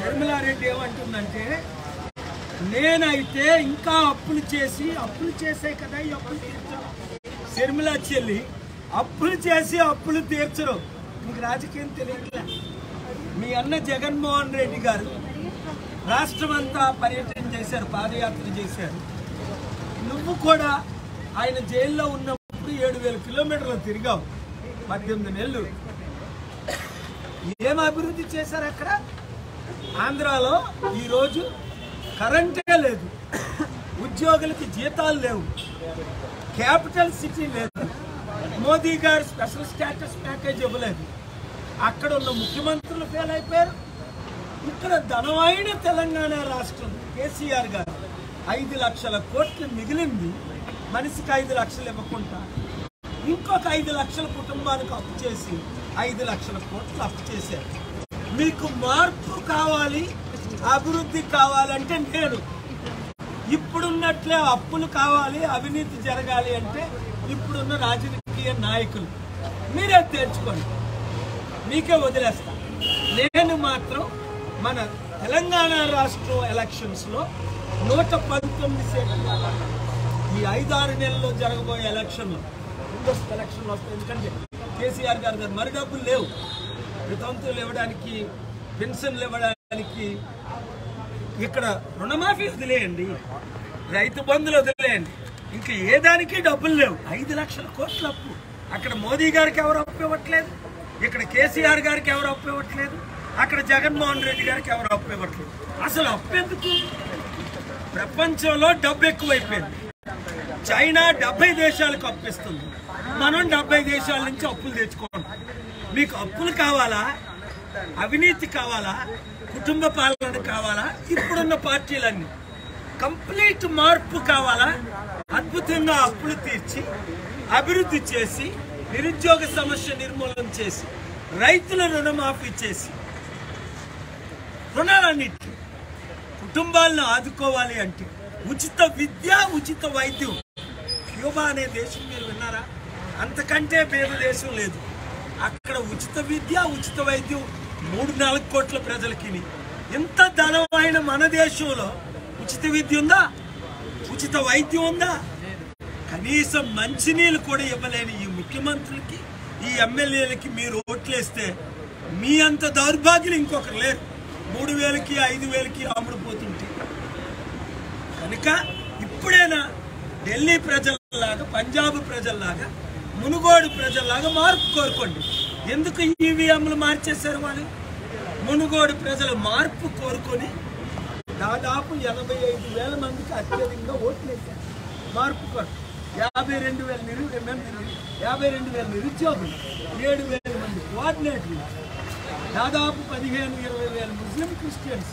షర్మిలారెడ్డి ఏమంటుందంటే నేనైతే ఇంకా అప్పులు చేసి అప్పులు చేసే కదా ఈ అప్పులు తీర్చరు షర్మిల చెల్లి అప్పులు చేసి అప్పులు తీర్చరు మీకు రాజకీయం తెలియట్లే మీ అన్న జగన్మోహన్ రెడ్డి గారు రాష్ట్రమంతా పర్యటన చేశారు పాదయాత్ర చేశారు నువ్వు కూడా ఆయన జైల్లో ఉన్నప్పుడు ఏడు వేల కిలోమీటర్లు తిరిగావు పద్దెనిమిది నెలలు ఏం అభివృద్ధి చేశారు అక్కడ ఆంధ్రాలో ఈరోజు కరెంటే లేదు ఉద్యోగులకి జీతాలు లేవు క్యాపిటల్ సిటీ లేదు మోదీ గారు స్పెషల్ స్టేటస్ ప్యాకేజ్ ఇవ్వలేదు అక్కడ ఉన్న ముఖ్యమంత్రులు ఫెయిల్ అయిపోయారు ఇక్కడ ధనమైన తెలంగాణ రాష్ట్రం కేసీఆర్ గారు ఐదు లక్షల కోట్లు మిగిలింది మనిషికి ఐదు లక్షలు ఇవ్వకుండా ఇంకొక ఐదు లక్షల కుటుంబానికి అప్పు చేసి ఐదు లక్షల కోట్లు అప్పు చేశారు మీకు మార్పు కావాలి అభివృద్ధి కావాలంటే నేను ఇప్పుడున్నట్లే అప్పులు కావాలి అవినీతి జరగాలి అంటే ఇప్పుడున్న రాజకీయ నాయకులు మీరే తెచ్చుకోండి మీకే వదిలేస్తా నేను మాత్రం మన తెలంగాణ రాష్ట్రం ఎలక్షన్స్ లో నూట పంతొమ్మిది సీట్లు ఈ ఐదారు నెలల్లో జరగబోయే ఎలక్షన్లో ముందస్తు ఎలక్షన్లు వస్తాయి ఎందుకంటే కేసీఆర్ గారి దగ్గర మరి డబ్బులు లేవు వితంతువులు ఇవ్వడానికి పెన్షన్లు ఇవ్వడానికి ఇక్కడ రుణమాఫీ వదిలేయండి రైతు బంధులు వదిలేయండి ఇంకా ఏ దానికి డబ్బులు లేవు ఐదు లక్షల కోట్ల అప్పు అక్కడ మోదీ గారికి ఎవరు అప్పు ఇవ్వట్లేదు ఇక్కడ కేసీఆర్ గారికి ఎవరు అప్పు ఇవ్వట్లేదు అక్కడ జగన్మోహన్ రెడ్డి గారికి ఎవరు అప్పు ఇవ్వట్లేదు అసలు అప్పు ఎందుకు ప్రపంచంలో డబ్బు ఎక్కువైపోయింది చైనా డెబ్బై దేశాలకు అప్పిస్తుంది మనం డెబ్బై దేశాల నుంచి అప్పులు తెచ్చుకోండి మీకు అప్పులు కావాలా అవినీతి కావాలా కుటుంబ పాలన కావాలా ఇప్పుడున్న పార్టీలన్నీ కంప్లీట్ మార్పు కావాలా అద్భుతంగా అప్పులు తీర్చి అభివృద్ధి చేసి నిరుద్యోగ సమస్య నిర్మూలన చేసి రైతుల రుణమాఫీ చేసి రుణాలన్నిటి కుటుంబాలను ఆదుకోవాలి అంటే ఉచిత విద్య ఉచిత వైద్యం క్యూబా అనే దేశం మీరు విన్నారా అంతకంటే పేద దేశం లేదు అక్కడ ఉచిత విద్య ఉచిత వైద్యం మూడు నాలుగు కోట్ల ప్రజలకి ఇంత ధనమైన మన దేశంలో ఉచిత విద్య ఉందా ఉచిత వైద్యం ఉందా కనీసం మంచినీళ్ళు కూడా ఇవ్వలేని ఈ ముఖ్యమంత్రులకి ఈ ఎమ్మెల్యేలకి మీరు ఓట్లేస్తే మీ అంత దౌర్భాగ్యులు ఇంకొకరు లేరు మూడు వేలకి ఐదు వేలకి అమ్ముడుపోతుంటే కనుక ఇప్పుడైనా ఢిల్లీ ప్రజల్లాగా పంజాబ్ ప్రజల్లాగా మునుగోడు ప్రజల్లాగా మార్పు కోరుకోండి ఎందుకు ఈవీఎంలు మార్చేశారు వాళ్ళు మునుగోడు ప్రజలు మార్పు కోరుకొని దాదాపు ఎనభై ఐదు వేల మందికి అత్యధికంగా ఓట్లు వేశారు మార్పు కొరకు యాభై రెండు వేల నిరు మంది- యాభై రెండు వేల నిరుద్యోగులు ఏడు వేల మంది కోఆర్డినేటర్లు దాదాపు పదిహేను ఇరవై వేల ముస్లిం క్రిస్టియన్స్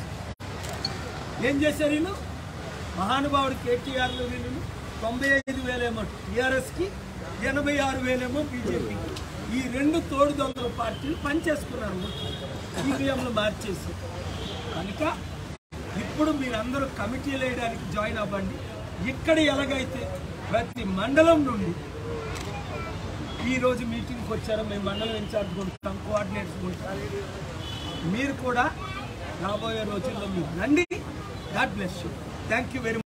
ఏం చేశారు వీళ్ళు మహానుభావుడు కేటీఆర్లు వీళ్ళు తొంభై ఐదు వేలేమో టీఆర్ఎస్కి ఎనభై ఆరు వేలేమో బీజేపీకి ఈ రెండు తోడు దొంగల పార్టీలు పనిచేసుకున్నారు ఈవీఎంలు మార్చేసి కనుక ఇప్పుడు మీరందరూ కమిటీలు వేయడానికి జాయిన్ అవ్వండి ఇక్కడ ఎలాగైతే ప్రతి మండలం నుండి ఈ రోజు మీటింగ్కి వచ్చారో మేము మండలం ఇన్ఛార్జ్ ఉంటాం కోఆర్డినేటర్స్ ఉంటాం మీరు కూడా రాబోయే రోజుల్లో మీరు రండి God bless you thank you very